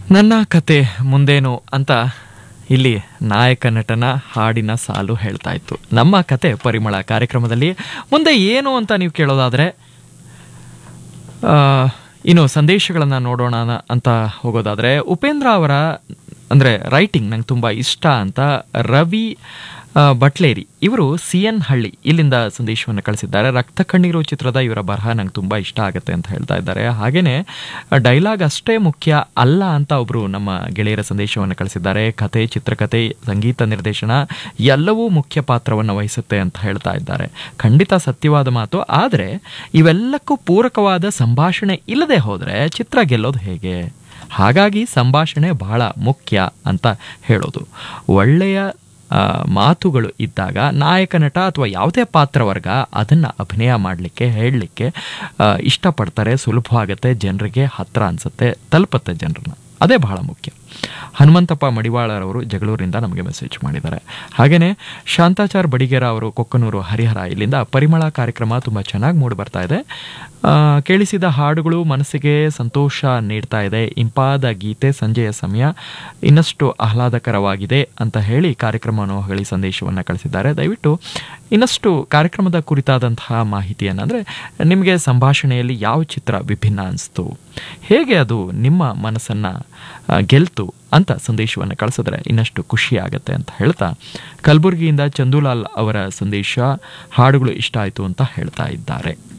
ನನ್ನ ಕತೆ ಮುಂದೇನು ಅಂತ ಇಲ್ಲಿ ನಾಯಕ ನಟನ ಹಾಡಿನ ಸಾಲು ಹೇಳ್ತಾ ಇತ್ತು ನಮ್ಮ ಕತೆ ಪರಿಮಳ ಕಾರ್ಯಕ್ರಮದಲ್ಲಿ ಮುಂದೆ ಏನು ಅಂತ ನೀವು ಕೇಳೋದಾದರೆ ಆ, ಇನ್ನು ಸಂದೇಶಗಳನ್ನು ನೋಡೋಣ ಅಂತ ಹೋಗೋದಾದರೆ ಉಪೇಂದ್ರ ಅವರ ಅಂದರೆ ರೈಟಿಂಗ್ ನಂಗೆ ತುಂಬ ಇಷ್ಟ ಅಂತ ರವಿ ಆ, ಬಟ್ಲೇರಿ ಇವರು ಸಿ ಎನ್ ಹಳ್ಳಿ ಇಲ್ಲಿಂದ ಸಂದೇಶವನ್ನು ಕಳಿಸಿದ್ದಾರೆ ರಕ್ತ ಕಣ್ಣೀರು ಚಿತ್ರದ ಇವರ ಬರಹ ನಂಗೆ ತುಂಬ ಇಷ್ಟ ಆಗುತ್ತೆ ಅಂತ ಹೇಳ್ತಾ ಇದ್ದಾರೆ ಹಾಗೆಯೇ ಡೈಲಾಗ್ ಅಷ್ಟೇ ಮುಖ್ಯ ಅಲ್ಲ ಅಂತ ಒಬ್ಬರು ನಮ್ಮ ಗೆಳೆಯರ ಸಂದೇಶವನ್ನು ಕಳಿಸಿದ್ದಾರೆ ಕತೆ ಚಿತ್ರಕಥೆ ಸಂಗೀತ ನಿರ್ದೇಶನ ಎಲ್ಲವೂ ಮುಖ್ಯ ಪಾತ್ರವನ್ನು ವಹಿಸುತ್ತೆ ಅಂತ ಹೇಳ್ತಾ ಇದ್ದಾರೆ ಖಂಡಿತ ಸತ್ಯವಾದ ಮಾತು ಆದರೆ ಇವೆಲ್ಲಕ್ಕೂ ಪೂರಕವಾದ ಸಂಭಾಷಣೆ ಇಲ್ಲದೆ ಹೋದರೆ ಚಿತ್ರ ಗೆಲ್ಲೋದು ಹೇಗೆ ಹಾಗಾಗಿ ಸಂಭಾಷಣೆ ಬಹಳ ಮುಖ್ಯ ಅಂತ ಹೇಳೋದು ಒಳ್ಳೆಯ ಆ, ಮಾತುಗಳು ಇದ್ದಾಗ ನಾಯಕ ನಟ ಅಥವಾ ಯಾವುದೇ ಪಾತ್ರವರ್ಗ ಅದನ್ನು ಅಭಿನಯ ಮಾಡಲಿಕ್ಕೆ ಹೇಳಲಿಕ್ಕೆ ಇಷ್ಟಪಡ್ತಾರೆ ಸುಲಭವಾಗುತ್ತೆ ಜನರಿಗೆ ಹತ್ರ ಅನಿಸುತ್ತೆ ತಲುಪುತ್ತೆ ಜನರನ್ನ ಅದೇ ಬಹಳ ಮುಖ್ಯ ಹನುಮಂತಪ್ಪ ಮಡಿವಾಳರವರು ಜಗಳೂರಿನಿಂದ ನಮಗೆ ಮೆಸೇಜ್ ಮಾಡಿದ್ದಾರೆ ಹಾಗೆಯೇ ಶಾಂತಾಚಾರ್ ಬಡಿಗೇರ ಅವರು ಕೊಕ್ಕನೂರು ಹರಿಹರ ಇಲ್ಲಿಂದ ಪರಿಮಳ ಕಾರ್ಯಕ್ರಮ ತುಂಬ ಚೆನ್ನಾಗಿ ಮೂಡಿ ಬರ್ತಾ ಇದೆ ಆ, ಕೇಳಿಸಿದ ಹಾಡುಗಳು ಮನಸ್ಸಿಗೆ ಸಂತೋಷ ನೀಡ್ತಾ ಇದೆ ಇಂಪಾದ ಗೀತೆ ಸಂಜೆಯ ಸಮಯ ಇನ್ನಷ್ಟು ಆಹ್ಲಾದಕರವಾಗಿದೆ ಅಂತ ಹೇಳಿ ಕಾರ್ಯಕ್ರಮವನ್ನು ಹೊಗಳಿ ಸಂದೇಶವನ್ನು ಕಳಿಸಿದ್ದಾರೆ ದಯವಿಟ್ಟು ಇನ್ನಷ್ಟು ಕಾರ್ಯಕ್ರಮದ ಕುರಿತಾದಂತಹ ಮಾಹಿತಿಯನ್ನು ಅಂದರೆ ನಿಮಗೆ ಸಂಭಾಷಣೆಯಲ್ಲಿ ಯಾವ ಚಿತ್ರ ವಿಭಿನ್ನ ಅನಿಸ್ತು ಹೇಗೆ ಅದು ನಿಮ್ಮ ಮನಸ್ಸನ್ನು ಆ, ಗೆಲ್ತು ಅಂತ ಸಂದೇಶವನ್ನು ಕಳಿಸಿದ್ರೆ ಇನ್ನಷ್ಟು ಖುಷಿ ಆಗುತ್ತೆ ಅಂತ ಹೇಳ್ತಾ ಕಲಬುರಗಿಯಿಂದ ಚಂದೂಲಾಲ್ ಅವರ ಸಂದೇಶ ಹಾಡುಗಳು ಇಷ್ಟ ಆಯಿತು ಅಂತ ಹೇಳ್ತಾ ಇದ್ದಾರೆ